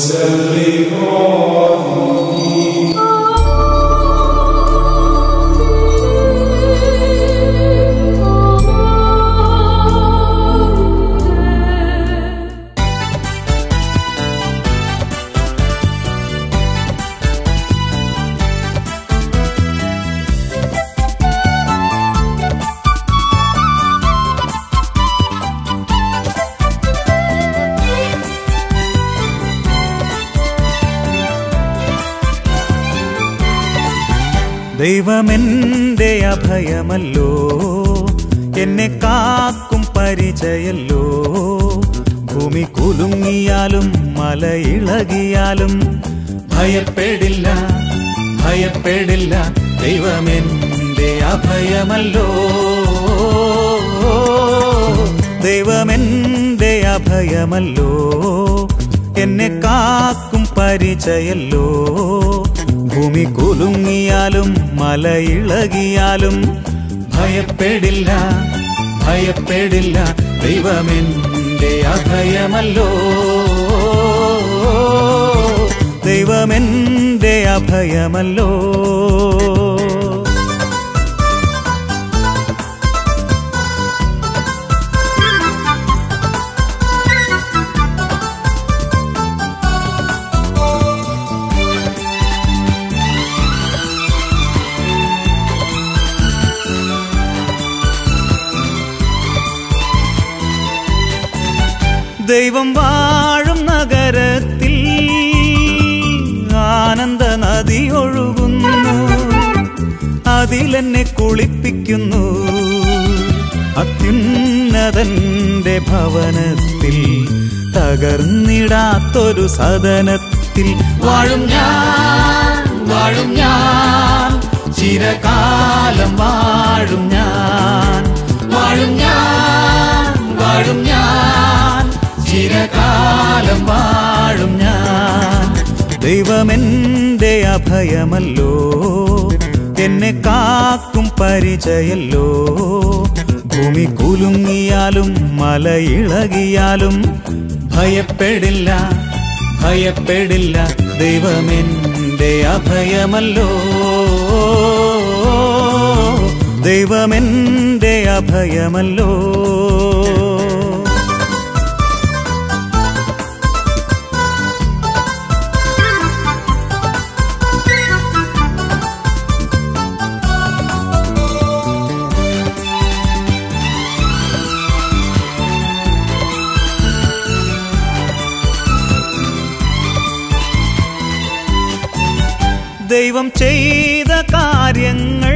ദൈവമെന്റെ അഭയമല്ലോ എന്നെ കാക്കും പരിചയല്ലോ ഭൂമി കുലുങ്ങിയാലും മല ഇളകിയാലും ഭയപ്പെടില്ല ഭയപ്പെടില്ല ദൈവമെന്റെ അഭയമല്ലോ ദൈവമെന്റെ അഭയമല്ലോ എന്നെ കാക്കും പരിചയല്ലോ ഭൂമി കുലുങ്ങിയാലും മല ഇളകിയാലും ഭയപ്പെടില്ല ഭയപ്പെടില്ല ദൈവമെന്റെ അഭയമല്ലോ ദൈവമെന്റെ അഭയമല്ലോ ദൈവം വാഴും നഗരത്തിൽ ആനന്ദ നദി ഒഴുകുന്നു അതിലെന്നെ കുളിപ്പിക്കുന്നു അത്യുന്നതന്റെ ഭവനത്തിൽ തകർന്നിടാത്തൊരു സദനത്തിൽ വാഴും ഞാൻ വാഴും ഞാൻ ചിരകാലം വാഴും ഞാൻ വാഴും ഞാൻ വാഴും ഞാൻ ചിരകാലം വാഴും ഞാൻ ദൈവമെന്റെ അഭയമല്ലോ എന്നെ കാക്കും പരിചയല്ലോ ഭൂമി കുലുങ്ങിയാലും മല ഇളകിയാലും ഭയപ്പെടില്ല ഭയപ്പെടില്ല ദൈവമെന്റെ അഭയമല്ലോ ദൈവമെന്റെ അഭയമല്ലോ ദൈവം ചെയ്ത കാര്യങ്ങൾ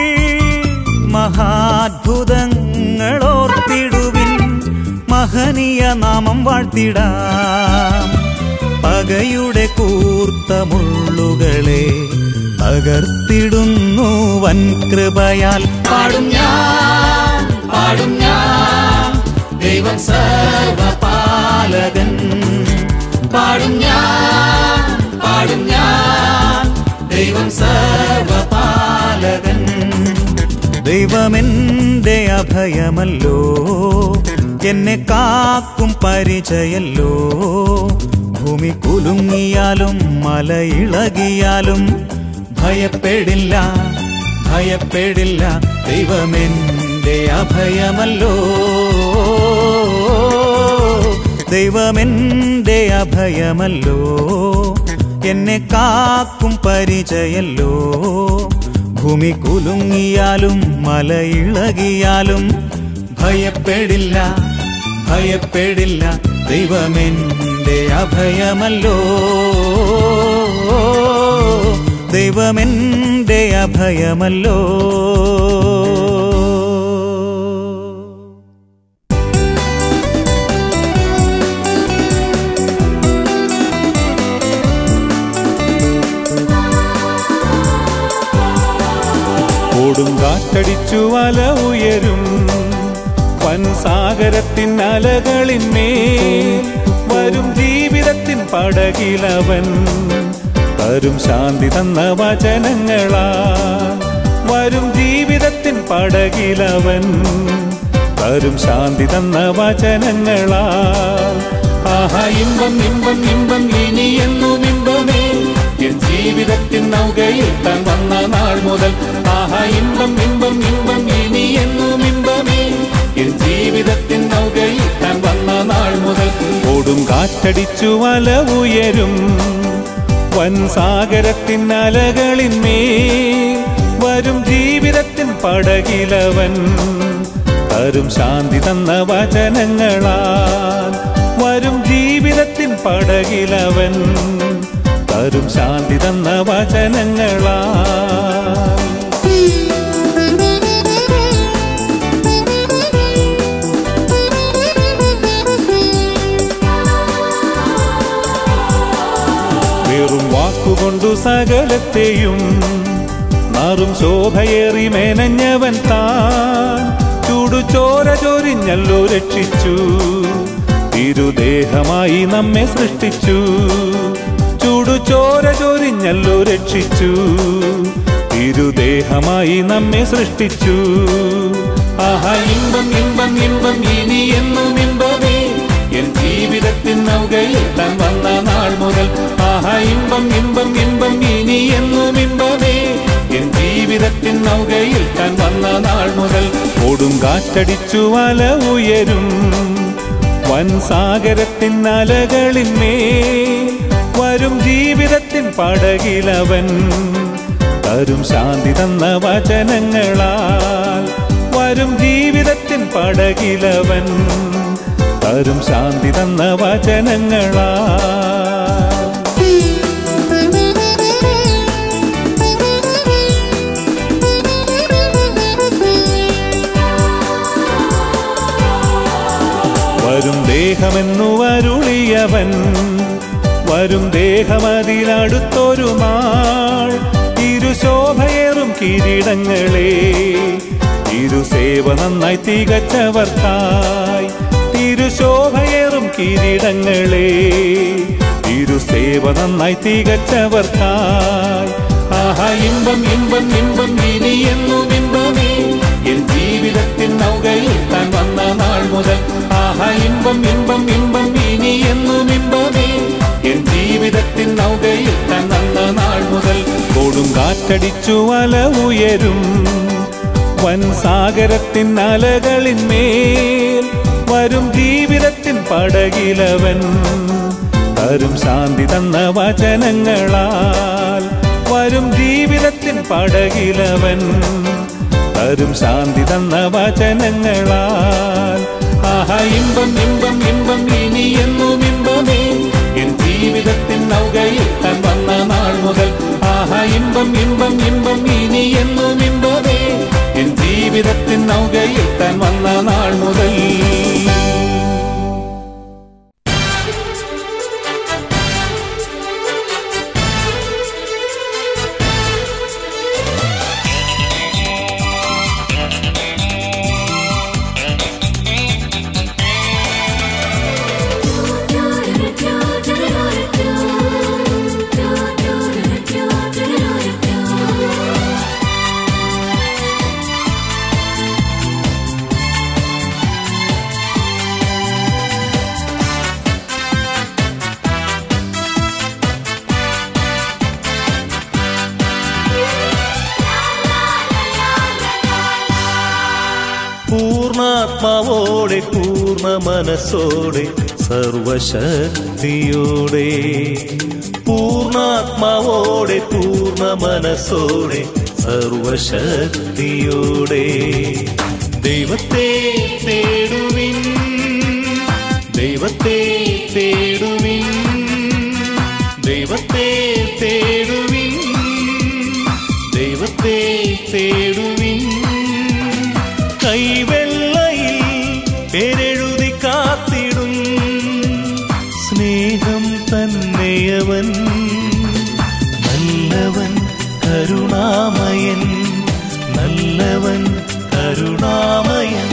മഹാത്ഭുതങ്ങൾ ഓർത്തിടുവിൻ മഹനീയ നാമം വാഴ്ത്തിടാം പകയുടെ കൂർത്ത മുള്ളുകളെ തകർത്തിടുന്നു വൻ കൃപയാൽ പാടും ഞാൻ പാടും ഞാൻ ദൈവം സർവപാലകൻ പാടും ഞാൻ പാടും ഞാൻ ദൈവം സർവപാലകൻ ദൈവമെന്റെ അഭയമല്ലോ എന്നെ കാക്കും പരിചയല്ലോ ഭൂമി കുലുങ്ങിയാലും മല ഇളകിയാലും ഭയപ്പെടില്ല ഭയപ്പെടില്ല ദൈവമെന്റെ അഭയമല്ലോ ദൈവമെന്റെ അഭയമല്ലോ എന്നെ കാക്കും പരിചയല്ലോ ഭൂമി കുലുങ്ങിയാലും മല ഇളകിയാലും ഭയപ്പെടില്ല ഭയപ്പെടില്ല ദൈവമെന്റെ അഭയമല്ലോ ദൈവമെന്റെ അഭയമല്ലോ കൊടുങ്കാറ്റടിച്ചു അല ഉയരും വൻസാഗരത്തിൻ അലകളിന്മേൽ വരും ജീവിതത്തിൻ പടകിലവൻ തരും ശാന്തി തന്ന വചനങ്ങളാ വരും ജീവിതത്തിൻ പടകിലവൻ തരും ശാന്തി തന്ന വചനങ്ങളാ ആഹാ ഇമ്പം ഇമ്പം ഇമ്പം ഇനി എന്നും ഇമ്പമേ എൻ ജീവിതത്തിൻ നൗകയിൽ താൻ വന്ന നാൾ മുതൽ ആഹാ ഇമ്പം ഇമ്പം ഇമ്പം ഇനി എന്നും ഇമ്പമേ എൻ ജീവിതത്തിൻ നൗകയിൽ താൻ വന്ന നാൾ മുതൽ ഓടും കാറ്റടിച്ചു വല ഉയരും വൻ സാഗരത്തിൻ അലകളിന്മേ വരും ജീവിതത്തിൻ പടകിലവൻ തരും ശാന്തി തന്ന വചനങ്ങളാൽ വരും ജീവിതത്തിൻ പടകിലവൻ തരും ശാന്തി തന്ന വചനങ്ങളാൽ വെറും വാക്കുകൊണ്ടു സകലത്തെയും നാറും ശോഭയേറി മേനഞ്ഞവൻ താൻ ചൂടുചോര ചൊരിഞ്ഞല്ലോ രക്ഷിച്ചു തിരുദേഹമായി നമ്മെ സൃഷ്ടിച്ചു ചൂടുചോര ചൊരിഞ്ഞല്ലോ രക്ഷിച്ചു തിരുദേഹമായി നമ്മെ സൃഷ്ടിച്ചു ആഹാ ഇമ്പം ഇമ്പം ഇമ്പം ഇനി എന്നും ഇമ്പമേ എൻ ജീവിതത്തിൻ നൗകയിൽ താൻ വന്ന നാൾ മുതൽ ആഹാ ഇമ്പം ഇമ്പം ഇമ്പം ഇനി എന്നും ഇമ്പമേ എൻ ജീവിതത്തിൻ നൗകയിൽ താൻ വന്ന നാൾ മുതൽ ഓടും കാറ്റടിച്ചു വല ഉയരും വൻ സാഗരത്തിൻ അലകളിന്മേ വരും ജീവിതത്തിൻ പടകിലവൻ തരും ശാന്തി തന്ന വചനങ്ങളാൽ വരും ജീവിതത്തിൻ പടകിലവൻ തരും ശാന്തി തന്ന വചനങ്ങളാൽ വരും ദേഹമെന്നു വരുളിയവൻ വരും ദേഹമതിലടുത്തൊരു നാൾ ഇരുശോഭയേറും കിരീടങ്ങളെ ഇരുസേവ നന്നായി തികച്ചവർക്കായി തിരുശോഭയേറും കിരീടങ്ങളെ ഇരുസേവ നന്നായി തികച്ചവർക്കായി ആഹാ ഇമ്പം ഇമ്പം ഇമ്പം ഇനി എന്നും ഇമ്പമേ എൻ ജീവിതത്തിൻ നൗകയിൽ താൻ വന്ന നാൾ മുതൽ ആഹാ ഇമ്പം ഇമ്പം ഇമ്പം ഇനി എന്നും ഇമ്പമേ എൻ ജീവിതത്തിൻ നൗകയിൽ താൻ വന്ന നാൾ മുതൽ കൊടും കാറ്റടിച്ചു വല ഉയരും വൻ സാഗരത്തിൻ അലകളിന്മേൽ വരും ജീവിതത്തിൻ പടകിലവൻ തരും ശാന്തി തന്ന വചനങ്ങളാൽ വരും ജീവിതത്തിൻ പടകിലവൻ തരും ശാന്തി തന്ന വചനങ്ങളാൽ ആഹാ ഇമ്പം ഇമ്പം ഇമ്പം ഇനി എന്നും ഇമ്പമേ എൻ ജീവിതത്തിൻ നൗകയിൽ താൻ വന്ന നാൾ മുതൽ ആഹാ ഇമ്പം ഇമ്പം ഇമ്പം ഇനി എന്നും ഇമ്പമേ എൻ ജീവിതത്തിൻ നൗകയിൽ താൻ വന്ന നാൾ മുതൽ പൂർണ്ണാത്മാവോടെ പൂർണ്ണ മനസ്സോടെ സർവശക്തിയോടെ പൂർണ്ണാത്മാവോടെ പൂർണ്ണ മനസ്സോടെ സർവശക്തിയോടെ ദൈവത്തെ തേടുവിൻ ദൈവത്തെ തേടുവിൻ ദൈവത്തെ തേടുവിൻ ദൈവത്തെ തേടുവിൻ കൈവെള്ളയിൽ പേരെഴുതി കാത്തിടും സ്നേഹം തന്നെയവൻ നല്ലവൻ കരുണാമയൻ നല്ലവൻ കരുണാമയൻ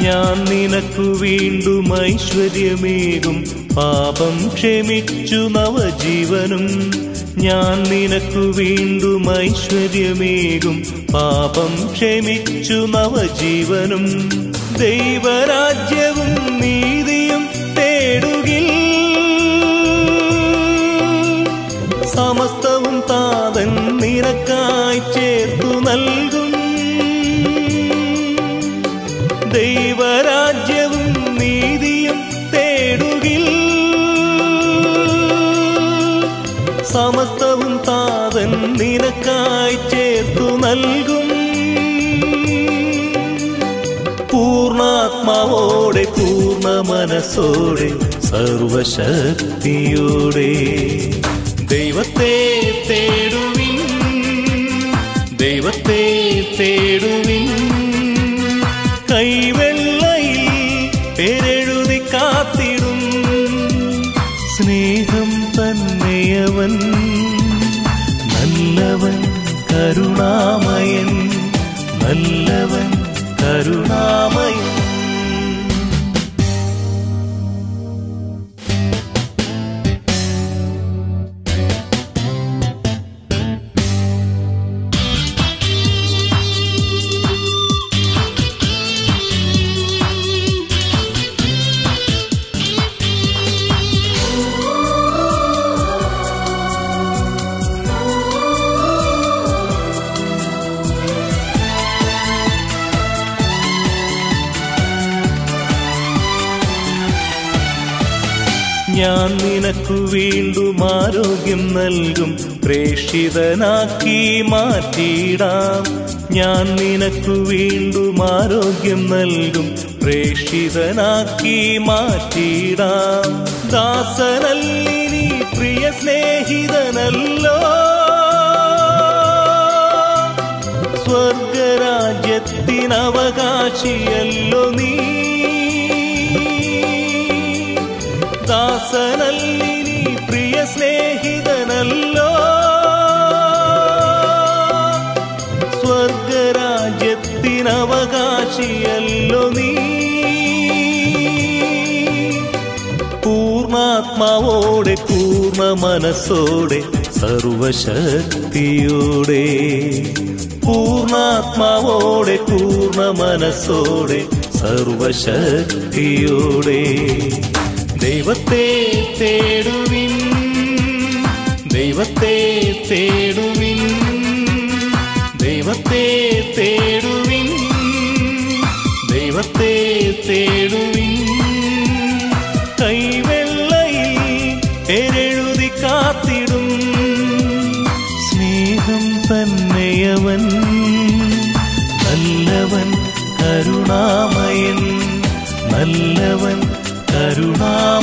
ഞാൻ നിനക്കു വീണ്ടും ഐശ്വര്യമേകും പാപം ക്ഷമിച്ചു നവജീവനും ഞാൻ നിനക്കു വീണ്ടും ഐശ്വര്യമേകും പാപം ക്ഷമിച്ചു നവജീവനും ദൈവരാജ്യവും നീതിയും തേടുകിൽ സമസ്തവും താതൻ നിനക്കായി ചേർത്തു നൽകും ദൈവരാജ്യവും നീതിയും തേടുകിൽ സമസ്തവും താതൻ നിനക്കായി ചേർത്തു നൽകും പൂർണാത്മാവോടെ പൂർണ്ണ മനസ്സോടെ സർവശക്തിയോടെ ദൈവത്തെ തേടുവിൻ ദൈവത്തെ തേടുവിൻ കൈവെള്ളയിൽ പേരെഴുതി കാത്തിടും സ്നേഹം തന്നെയവൻ നല്ലവൻ കരുണാമയൻ നല്ലവൻ കരുണാമയൻ ഞാൻ നിനക്കു വീണ്ടും ആരോഗ്യം നൽകും പ്രേക്ഷിതനാക്കി മാറ്റിയിടാം ഞാൻ നിനക്കു വീണ്ടും ആരോഗ്യം നൽകും പ്രേക്ഷിതനാക്കി മാറ്റിയിടാം ദാസനല്ലിനി പ്രിയ സ്നേഹിതനല്ലോ സ്വർഗരാജ്യത്തിനവകാശിയല്ലോ നീ ദാസനല്ലിനി പ്രിയ സ്നേഹിതനല്ലോ സ്വർഗരാജ്യത്തിനവകാശിയല്ലോ നീ പൂർണാത്മാവോടെ പൂർണ്ണ മനസ്സോടെ സർവശക്തിയോടെ പൂർണാത്മാവോടെ പൂർണ്ണ മനസ്സോടെ സർവശക്തിയോടെ ദൈവത്തെ തേടുവിൻ ദൈവത്തെ തേടുവിൻ ദൈവത്തെ തേടുവിൻ ദൈവത്തെ തേടുവിൻ കൈവെള്ളയിൽ പേരെഴുതി കാത്തിടും സ്നേഹം തന്നെയവൻ നല്ലവൻ കരുണാമയൻ നല്ലവൻ കരുണാ